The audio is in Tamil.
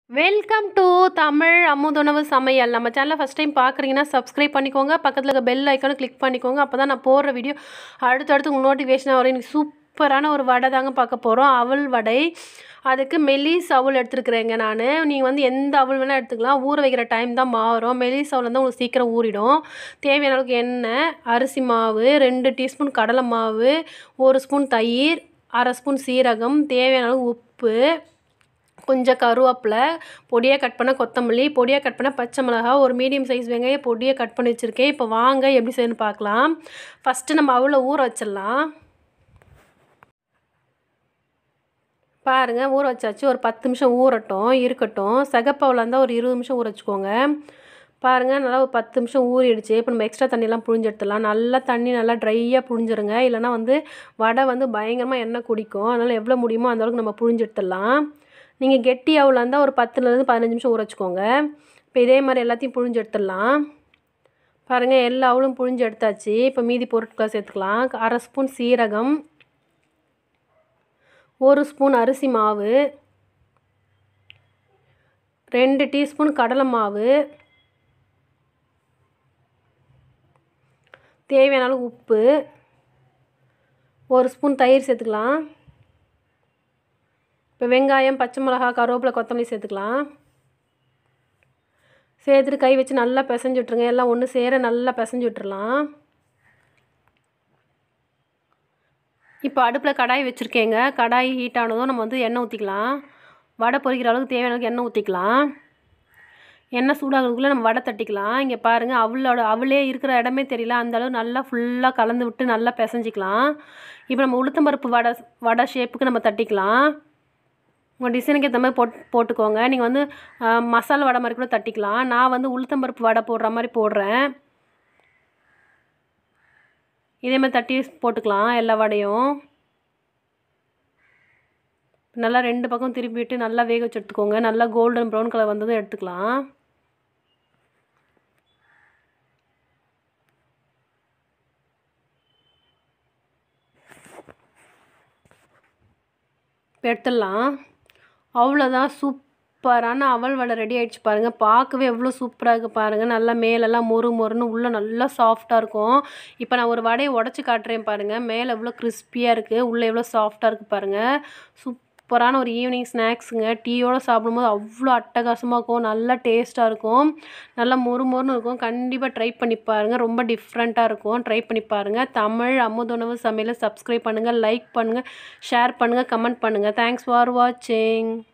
வெல்கம் டு தமிழ் அமுதுணவு சமையல் நம்ம சேனலை ஃபஸ்ட் டைம் பார்க்குறீங்கன்னா சப்ஸ்கிரைப் பண்ணிக்கோங்க பக்கத்தில் இருக்க பெல் ஐக்கானை கிளிக் பண்ணிக்கோங்க அப்போ தான் நான் போடுற வீடியோ அடுத்தடுத்து உங்களுக்கு நோட்டிஃபிகேஷன் வரும் இன்னைக்கு சூப்பரான ஒரு வடை தாங்க பார்க்க போகிறோம் அவல் வடை அதுக்கு மெலிஸ் அவல் எடுத்துருக்குறேங்க நான் நீங்கள் வந்து எந்த அவல் வேணால் எடுத்துக்கலாம் ஊற வைக்கிற டைம் தான் மாறும் மெலிஸ் அவல் வந்து உங்களுக்கு சீக்கிரம் ஊறிடும் தேவையான அளவுக்கு எண்ணெய் அரிசி மாவு ரெண்டு டீஸ்பூன் கடலை மாவு ஒரு ஸ்பூன் தயிர் அரை ஸ்பூன் சீரகம் தேவையான அளவு உப்பு கொஞ்சம் கருவேப்பிலை பொடியாக கட் பண்ண கொத்தமல்லி பொடியாக கட் பண்ண பச்சை மிளகா ஒரு மீடியம் சைஸ் வெங்காயம் பொடியாக கட் பண்ணி வச்சுருக்கேன் இப்போ வாங்க எப்படி செய்யணும்னு பார்க்கலாம் ஃபஸ்ட்டு நம்ம அவ்வளோ ஊற வச்சிடலாம் பாருங்கள் ஊற வச்சாச்சு ஒரு பத்து நிமிஷம் ஊறட்டும் இருக்கட்டும் சகப்பவில் இருந்தால் ஒரு இருபது நிமிஷம் ஊற வச்சுக்கோங்க பாருங்கள் நல்லா ஒரு பத்து நிமிஷம் ஊறிடுச்சு இப்போ நம்ம எக்ஸ்ட்ரா தண்ணியெல்லாம் புழிஞ்சு எடுத்துடலாம் நல்லா தண்ணி நல்லா ட்ரையாக புழிஞ்சிருங்க இல்லைனா வந்து வடை வந்து பயங்கரமாக எண்ணெய் குடிக்கும் அதனால் எவ்வளோ முடியுமோ அந்த அளவுக்கு நம்ம புழிஞ்சு எடுத்துடலாம் நீங்கள் கெட்டி அவ்வளோ இருந்தால் ஒரு பத்துலேருந்து பதினஞ்சு நிமிஷம் ஊற வச்சுக்கோங்க இப்போ இதே மாதிரி எல்லாத்தையும் புழிஞ்சு எடுத்துடலாம் பாருங்கள் எல்லா அவளும் புழிஞ்சு எடுத்தாச்சு இப்போ மீதி பொருட்களை சேர்த்துக்கலாம் அரை ஸ்பூன் சீரகம் ஒரு ஸ்பூன் அரிசி மாவு ரெண்டு டீஸ்பூன் கடலை மாவு தேவையான அளவு உப்பு ஒரு ஸ்பூன் தயிர் சேர்த்துக்கலாம் இப்போ வெங்காயம் பச்சை மிளகா கருவேப்பிலை கொத்தமல்லி சேர்த்துக்கலாம் சேர்த்துட்டு கை வச்சு நல்லா பிசைஞ்சு விட்ருங்க எல்லாம் ஒன்று சேர நல்லா பிசைஞ்சு விட்டுறலாம் இப்போ அடுப்பில் கடாய் வச்சுருக்கேங்க கடாய் ஹீட் ஆனதும் நம்ம வந்து எண்ணெய் ஊற்றிக்கலாம் வடை பொரிக்கிற அளவுக்கு தேவையான அளவுக்கு எண்ணெய் ஊற்றிக்கலாம் எண்ணெய் சூடாகிறதுக்குள்ளே நம்ம வடை தட்டிக்கலாம் இங்கே பாருங்கள் அவளோட அவளே இருக்கிற இடமே தெரியல அந்த அளவு நல்லா ஃபுல்லாக கலந்து விட்டு நல்லா பிசைஞ்சிக்கலாம் இப்போ நம்ம உளுத்தம்பருப்பு வடை வடை ஷேப்புக்கு நம்ம தட்டிக்கலாம் உங்கள் டிசைனுக்கு ஏற்ற மாதிரி போட் போட்டுக்கோங்க நீங்கள் வந்து மசாலா வடை மாதிரி கூட தட்டிக்கலாம் நான் வந்து உளுத்தம்பருப்பு வடை போடுற மாதிரி போடுறேன் இதே மாதிரி தட்டி போட்டுக்கலாம் எல்லா வடையும் நல்லா ரெண்டு பக்கம் திருப்பிட்டு நல்லா வேக வச்சு எடுத்துக்கோங்க நல்லா கோல்டன் ப்ரௌன் கலர் வந்ததும் எடுத்துக்கலாம் இப்போ எடுத்துடலாம் அவ்வளோதான் சூப்பரான அவல் வடை ரெடி ஆகிடுச்சு பாருங்கள் பார்க்கவே எவ்வளோ சூப்பராக இருக்குது பாருங்கள் நல்லா மேலெல்லாம் மொறு மொறுன்னு உள்ளே நல்லா சாஃப்டாக இருக்கும் இப்போ நான் ஒரு வடையை உடச்சி காட்டுறேன் பாருங்கள் மேலே எவ்வளோ கிறிஸ்பியாக இருக்குது உள்ளே எவ்வளோ சாஃப்டாக இருக்குது பாருங்கள் சூப்பரான ஒரு ஈவினிங் ஸ்நாக்ஸுங்க டீயோடு சாப்பிடும்போது அவ்வளோ அட்டகாசமாக இருக்கும் நல்லா டேஸ்ட்டாக இருக்கும் நல்லா மொறு மொறுன்னு இருக்கும் கண்டிப்பாக ட்ரை பண்ணி பாருங்கள் ரொம்ப டிஃப்ரெண்ட்டாக இருக்கும் ட்ரை பண்ணி பாருங்கள் தமிழ் அமுதுணவு சமையலை சப்ஸ்கிரைப் பண்ணுங்கள் லைக் பண்ணுங்கள் ஷேர் பண்ணுங்கள் கமெண்ட் பண்ணுங்கள் தேங்க்ஸ் ஃபார் வாட்சிங்